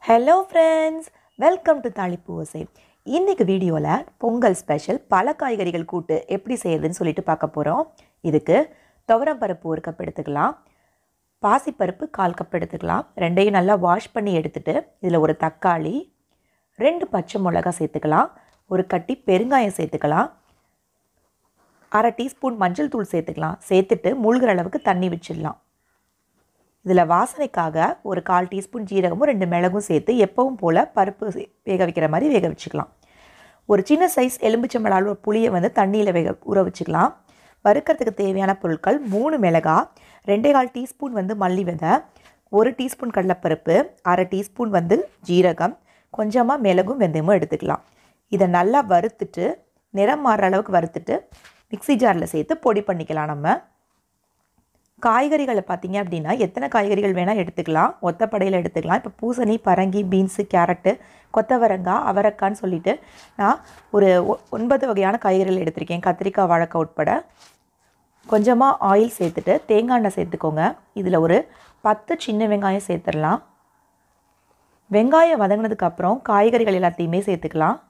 hello friends welcome to தாளிப்பு ஓசை இன்றைக்கி வீடியோவில் பொங்கல் ஸ்பெஷல் பல காய்கறிகள் கூட்டு எப்படி செய்யறதுன்னு சொல்லிட்டு பார்க்க போகிறோம் இதுக்கு துவரம் பருப்பு ஒரு கப் எடுத்துக்கலாம் பாசிப்பருப்பு கால் கப் எடுத்துக்கலாம் ரெண்டையும் நல்லா வாஷ் பண்ணி எடுத்துட்டு இதில் ஒரு தக்காளி ரெண்டு பச்சை மிளகா சேர்த்துக்கலாம் ஒரு கட்டி பெருங்காயம் சேர்த்துக்கலாம் அரை டீஸ்பூன் மஞ்சள் தூள் சேர்த்துக்கலாம் சேர்த்துட்டு மூழ்கிற அளவுக்கு தண்ணி வச்சிடலாம் இதில் வாசனைக்காக ஒரு கால் டீஸ்பூன் ஜீரகமும் ரெண்டு மிளகும் சேர்த்து எப்பவும் போல் பருப்பு சே- வேக வைக்கிற மாதிரி வேக வச்சுக்கலாம் ஒரு சின்ன சைஸ் எலும்பிச்சம்பழ அளவு புளியை வந்து தண்ணியில் வேக ஊற வச்சுக்கலாம் வறுக்கிறதுக்கு தேவையான பொருட்கள் மூணு மிளகாய் ரெண்டே கால் டீஸ்பூன் வந்து மல்லி விதை ஒரு டீஸ்பூன் கடலைப்பருப்பு அரை டீஸ்பூன் வந்து ஜீரகம் கொஞ்சமாக மிளகும் வெந்தயமும் எடுத்துக்கலாம் இதை நல்லா வறுத்துட்டு நிறம் மாறுற அளவுக்கு வறுத்துட்டு மிக்ஸி ஜாரில் சேர்த்து பொடி பண்ணிக்கலாம் நம்ம காய்கறிகளை பார்த்தீங்க அப்படின்னா எத்தனை காய்கறிகள் வேணால் எடுத்துக்கலாம் ஒத்தப்படையில் எடுத்துக்கலாம் இப்போ பூசணி பரங்கி பீன்ஸு கேரட்டு கொத்தவரங்காய் அவரைக்கான்னு சொல்லிட்டு நான் ஒரு ஒ- ஒன்பது வகையான காய்கறிகள் எடுத்திருக்கேன் கத்திரிக்காய் வாழைக்காய் உட்பட கொஞ்சமாக ஆயில் சேர்த்துட்டு தேங்காய் எண்ணெய் சேர்த்துக்கோங்க இதில் ஒரு பத்து சின்ன வெங்காயம் சேர்த்துடலாம் வெங்காயம் வதங்கினதுக்கு அப்புறம் காய்கறிகள் எல்லாத்தையுமே சேர்த்துக்கலாம்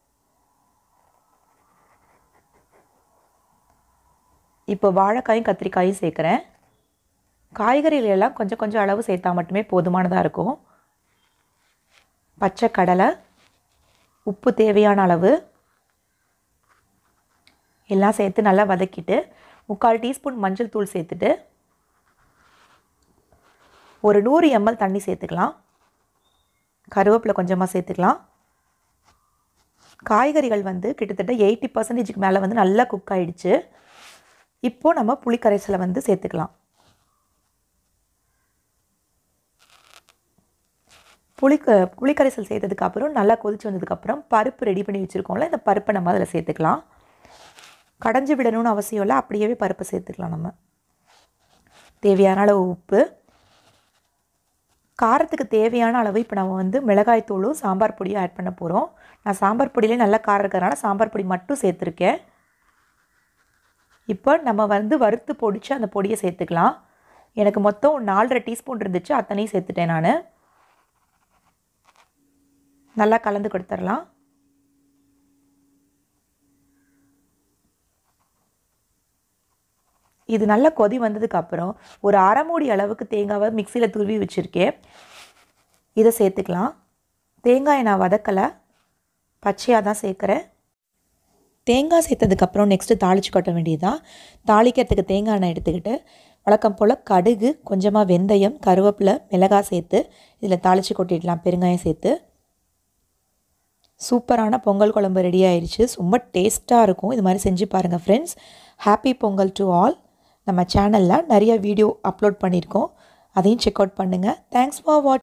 இப்போ வாழைக்காயும் கத்திரிக்காயும் சேர்க்குறேன் காய்கறிகள் எல்லாம் கொஞ்சம் கொஞ்சம் அளவு சேர்த்தா மட்டுமே போதுமானதாக இருக்கும் பச்சை கடலை உப்பு தேவையான அளவு எல்லாம் சேர்த்து நல்லா வதக்கிட்டு முக்கால் டீஸ்பூன் மஞ்சள் தூள் சேர்த்துட்டு ஒரு நூறு எம்எல் தண்ணி சேர்த்துக்கலாம் கருவேப்பிலை கொஞ்சமாக சேர்த்துக்கலாம் காய்கறிகள் வந்து கிட்டத்தட்ட எயிட்டி பர்சன்டேஜுக்கு மேலே வந்து நல்லா குக் ஆயிடுச்சு இப்போது நம்ம புளிக்கரைசலை வந்து சேர்த்துக்கலாம் புளிக்க புளிக்கரைசல் சேர்த்ததுக்கு அப்புறம் நல்லா கொதிச்சு வந்ததுக்கப்புறம் பருப்பு ரெடி பண்ணி வச்சுருக்கோம்ல இந்த பருப்பை நம்ம அதில் சேர்த்துக்கலாம் கடைஞ்சி விடணும்னு அவசியம் இல்லை அப்படியே பருப்பை சேர்த்துக்கலாம் நம்ம தேவையான அளவு உப்பு காரத்துக்கு தேவையான அளவு இப்போ நம்ம வந்து மிளகாய் தூளும் சாம்பார் பொடியும் ஆட் பண்ண போகிறோம் நான் சாம்பார் பொடியிலே நல்லா காரம் இருக்கிறனால சாம்பார் பொடி மட்டும் சேர்த்துருக்கேன் இப்போ நம்ம வந்து வறுத்து பொடிச்சு அந்த பொடியை சேர்த்துக்கலாம் எனக்கு மொத்தம் நாலரை டீஸ்பூன் இருந்துச்சு அத்தனையும் சேர்த்துட்டேன் நான் நல்லா கலந்து கொடுத்துடலாம் இது நல்லா கொதி வந்ததுக்கு அப்புறம் ஒரு அரை மூடி அளவுக்கு தேங்காவை மிக்சியில் துருவி வச்சுருக்கேன் இதை சேர்த்துக்கலாம் தேங்காயை நான் வதக்கலை பச்சையாக தான் சேர்க்குறேன் தேங்காய் சேர்த்ததுக்கப்புறம் நெக்ஸ்ட்டு தாளிச்சு கொட்ட வேண்டியதுதான் தாளிக்கிறதுக்கு தேங்காய் எண்ணெய் எடுத்துக்கிட்டு வழக்கம் போல் கடுகு கொஞ்சமாக வெந்தயம் கருவேப்பிலை மிளகாய் சேர்த்து இதில் தாளித்து கொட்டிடலாம் பெருங்காயம் சேர்த்து சூப்பரான பொங்கல் குழம்பு ரெடி ஆயிடுச்சு ரொம்ப டேஸ்ட்டாக இருக்கும் இது மாதிரி செஞ்சு பாருங்கள் friends happy Pongal to all நம்ம சேனலில் நிறைய வீடியோ அப்லோட் பண்ணியிருக்கோம் அதையும் செக் அவுட் பண்ணுங்கள் தேங்க்ஸ் ஃபார் வாட்ச்